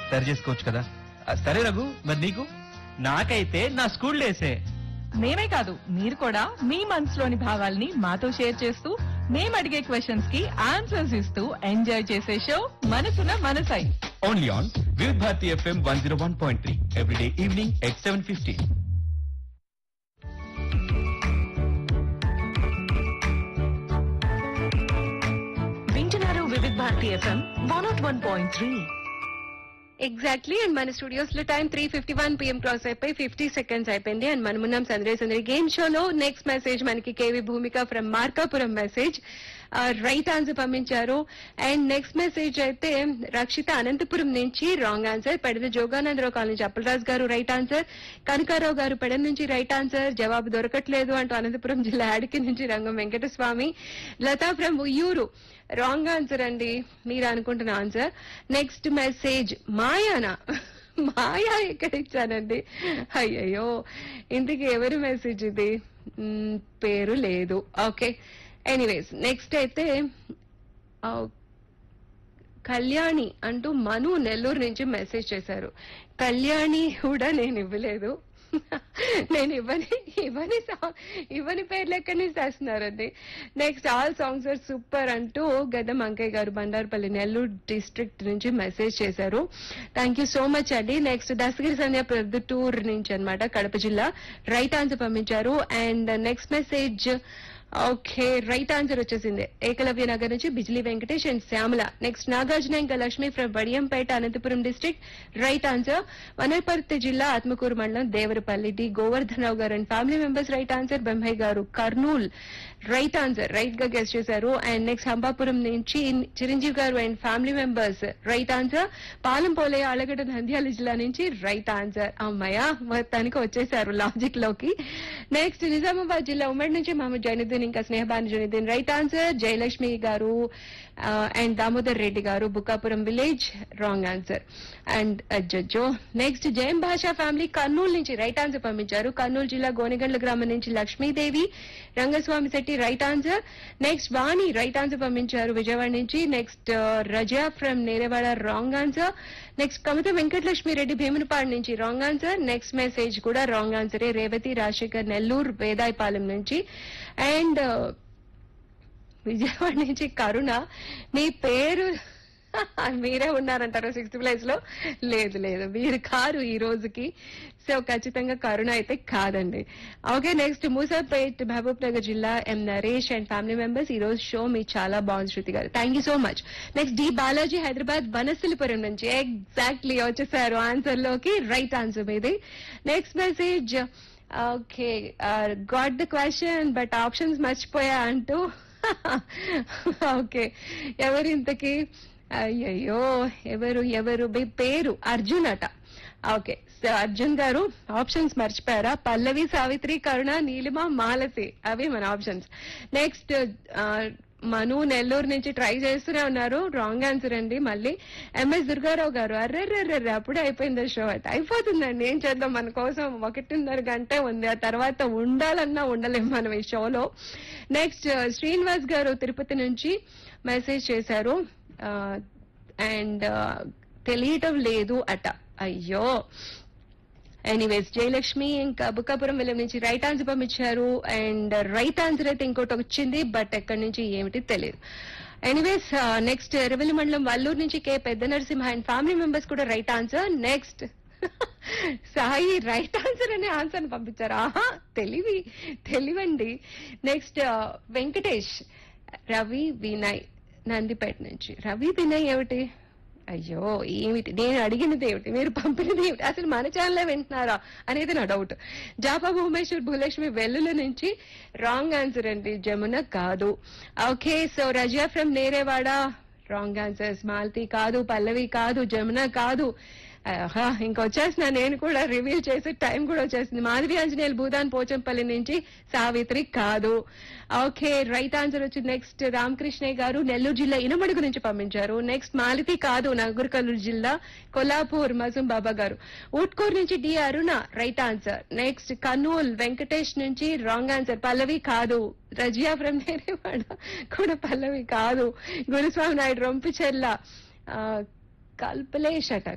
సరి చేసుకోవచ్చు కదా ఆ, సరే రఘు మరి నీకు నాకైతే నా స్కూల్ డేసే మేమే కాదు మీరు కూడా మీ మనసులోని భావాల్ని మాతో షేర్ చేస్తూ మేము అడిగే క్వశ్చన్స్ కి ఆన్సర్స్ ఇస్తూ ఎంజాయ్ చేసే show Manasuna Manasai only on Vividh Bharati FM one zero one point three every day evening at seven fifty వింటున్నారు Vividh Bharati FM one nought one point three exactly and మన స్టూడియోస్ లో time three fifty one PM cross అయిపోయి fifty seconds అయిపోయింది and మనమున్నాం సందరే సందరి game షోలో next message మనకి KV Bhoomika from Markapuram message right answer పంపించారు అండ్ నెక్స్ట్ మెసేజ్ అయితే రక్షిత అనంతపురం నుంచి రాంగ్ ఆన్సర్ పెడద జోగానందరావు కాలనీ నుంచి అప్పలరాజు గారు రైట్ ఆన్సర్ కనకారావు గారు పెడ నుంచి రైట్ ఆన్సర్ జవాబు దొరకట్లేదు అంటూ అనంతపురం జిల్లా యాడికి నుంచి Rangam Venkataswamy Latha from Uyyuru wrong answer అండి మీరు అనుకుంటున్న ఆన్సర్ నెక్స్ట్ మెసేజ్ మాయానా మాయా ఎక్కడ ఇచ్చానండి అయ్యయ్యో ఇంటికి ఎవరి మెసేజ్ ఇది మ్, పేరు లేదు ఓకే ఎనీవేస్ నెక్స్ట్ అయితే ఆ, కళ్యాణి అంటూ మను నెల్లూరు నుంచి మెసేజ్ చేశారు కళ్యాణి కూడా నేను ఇవ్వలేదు నేను ఇవ్వని ఇవ్వని song- ఇవ్వని పేర్లు ఎక్కడి నుంచి చేస్తున్నారండి next all songs are super అంటూ గద్దం అంకయ్య గారు బండారుపల్లి నెల్లూరు డిస్ట్రిక్ట్ నుంచి మెసేజ్ చేశారు థ్యాంక్ యూ సో మచ్ అండి నెక్స్ట్ దశగిరి సంధ్య ప్రొద్దుటూర్ నుంచి అన్నమాట కడప జిల్లా రైట్ ఆన్సర్ పంపించారు and next message okay right answer వచ్చేసింది ఏకలవ్య నగర్ నుంచి బిజ్లీ వెంకటేష్ అండ్ శ్యామల నెక్స్ట్ నాగార్జున ఇంకా Lakshmi from Badiyampeta Anantapuram district right answer Wanaparthy జిల్లా Atmakur mandal Devarapalli D Govardhanarao garu and family members right answer Bombayi garu Kurnool right answer right గా గెస్ట్ చేశారు అండ్ నెక్స్ట్ హంబాపురం నుంచి Chiranjeevi garu and family members right answer Palem Polaiah Allagadda Nandyal జిల్లా నుంచి రైట్ ఆన్సర్ అమ్మయ్య మొత్తానికి వచ్చేసారు లాజిక్ లోకి నెక్స్ట్ నిజామాబాద్ జిల్లా ఉమ్మడి నుంచి మహమ్మద్ జైనుద్దీన్ ఇంకా Snehabanu Zainuddin right answer Jayalakshmi garu and Damodar Reddy garu Bukkapuram village wrong answer and అజ్జో నెక్స్ట్ జయం భాషా ఫ్యామిలీ కర్నూలు నుంచి రైట్ ఆన్సర్ పంపించారు కర్నూలు జిల్లా గోనెగండ్ల గ్రామం నుంచి Lakshmidevi Rangaswamy Shetty right answer next Vani right answer పంపించారు విజయవాడ నుంచి next Raza from Nerewada wrong answer next Kavitha Venkatalakshmi Reddy Bheemunipadu నుంచి రాంగ్ ఆన్సర్ నెక్స్ట్ మెసేజ్ కూడా రాంగ్ ఆన్సరే రేవతి రాజశేఖర్ నెల్లూరు వేదాయపాలెం నుంచి అండ్ విజయవాడ నుంచి కరుణ నీ పేరు మీరే ఉన్నారంటారు సిక్స్త్ ప్లేస్ లో లేదు లేదు మీరు కారు ఈ రోజుకి సో ఖచ్చితంగా కరుణ అయితే కాదండి ఓకే నెక్స్ట్ మూసాపేట్ మహబూబ్ నగర్ జిల్లా M Naresh and family members ఈ రోజు షో మీ చాలా బాగుంది Shruti garu thank you so much next D Balaji Hyderabad Vanasthalipuram నుంచి ఎగ్జాక్ట్లీ వచ్చేసారు ఆన్సర్ లోకి రైట్ ఆన్సర్ మీది next message okay got the question but options మర్చిపోయా అంటూ ఓకే ఎవరు ఇంతకి అయ్యయ్యో ఎవరు ఎవరు మీ పేరు అర్జున్ అట ఓకే సో అర్జున్ గారు ఆప్షన్స్ మర్చిపోయారా పల్లవి సావిత్రి కరుణ నీలిమ మాలతి అవి మన ఆప్షన్స్ నెక్స్ట్ మను నెల్లూరు నుంచి ట్రై చేస్తూనే ఉన్నారు రాంగ్ ఆన్సర్ అండి మళ్ళీ ఎంఎస్ దుర్గారావు గారు అర్రెర్రెర్రెర్రె అప్పుడే అయిపోయింది షో అయితే అయిపోతుందండి ఏం చేద్దాం మన కోసం ఒకటిన్నర గంటే ఉంది ఆ తర్వాత ఉండాలన్నా ఉండలేం మనం ఈ షోలో నెక్స్ట్ శ్రీనివాస్ గారు తిరుపతి నుంచి మెసేజ్ చేశారు అండ్ తెలియటం లేదు అట అయ్యో ఎనీవేస్ జయలక్ష్మి ఇంకా బుక్కాపురం వెళ్ళం నుంచి రైట్ ఆన్సర్ పంపించారు అండ్ రైట్ ఆన్సర్ అయితే ఇంకోటి వచ్చింది బట్ ఎక్కడి నుంచి ఏమిటి తెలియదు ఎనీవేస్ నెక్స్ట్ ఎరవెల్లి మండలం వల్లూరు నుంచి కే పెద్ద నరసింహ అండ్ ఫ్యామిలీ మెంబర్స్ కూడా right answer next Sai right answer అనే ఆన్సర్ పంపించారు ఆహా తెలివి తెలివండి నెక్స్ట్ వెంకటేష్ రవి వినయ్ నందిపేట నుంచి రవి వినయ్ ఏమిటి అయ్యో ఏమిటి నేను అడిగినది ఏమిటి మీరు పంపినది ఏమిటి అసలు మన ఛానల్ వింటున్నారా అనేది నా డౌట్ జాపా భువనేశ్వర్ భూలక్ష్మి వెల్లుల నుంచి రాంగ్ ఆన్సర్ అండి జమున కాదు okay so Raza from Nerewada wrong answers Malti కాదు పల్లవి కాదు జమున కాదు ఆహా, ఇంకొచ్చేసిన నేను కూడా రివీల్ చేసే టైం కూడా వచ్చేసింది మాధవి ఆంజనేయులు భూదాన్ పోచంపల్లి నుంచి సావిత్రి కాదు ఓకే రైట్ ఆన్సర్ వచ్చి నెక్స్ట్ రామకృష్ణయ్య గారు నెల్లూరు జిల్లా ఇనమడుగు నుంచి పంపించారు నెక్స్ట్ మాలతి కాదు నగర్కల్లూరు జిల్లా కొల్లాపూర్ మజుం బాబా గారు ఊట్కూరు నుంచి D Aruna right answer next Kurnool Venkatesh నుంచి రాంగ్ ఆన్సర్ పల్లవి కాదు రజియా ఫ్రమ్ నేరేవాడ కూడా పల్లవి కాదు గురుస్వామి నాయుడు రొంపిచెర్ల ఆ, కల్పలేష్ అట